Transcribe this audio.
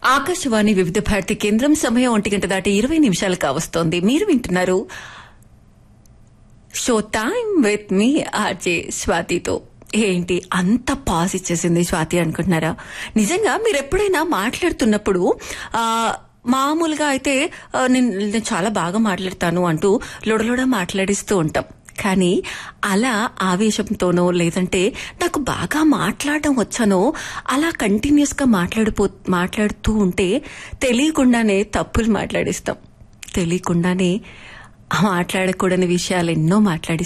ఆకాశవాణి వివిధ భారతి కేంద్రం సమయం ఒంటి గంట దాటి ఇరవై నిమిషాలు కావస్తోంది మీరు వింటున్నారు show time with me RJ స్వాతితో ఏంటి అంత పాజ్ ఇచ్చేసింది స్వాతి అనుకుంటున్నారా నిజంగా మీరు ఎప్పుడైనా మాట్లాడుతున్నప్పుడు ఆ మామూలుగా అయితే ఆ, నేను నేను చాలా బాగా మాట్లాడతాను అంటూ లొడలొడ మాట్లాడిస్తూ ఉంటాం కానీ అలా ఆవేశంతోనో లేదంటే నాకు బాగా మాట్లాడడం వచ్చానో అలా కంటిన్యూస్ గా మాట్లాడిపో మాట్లాడుతూ ఉంటే తెలియకుండానే తప్పులు మాట్లాడిస్తాం తెలియకుండానే మాట్లాడకూడని విషయాలు ఎన్నో మాట్లాడి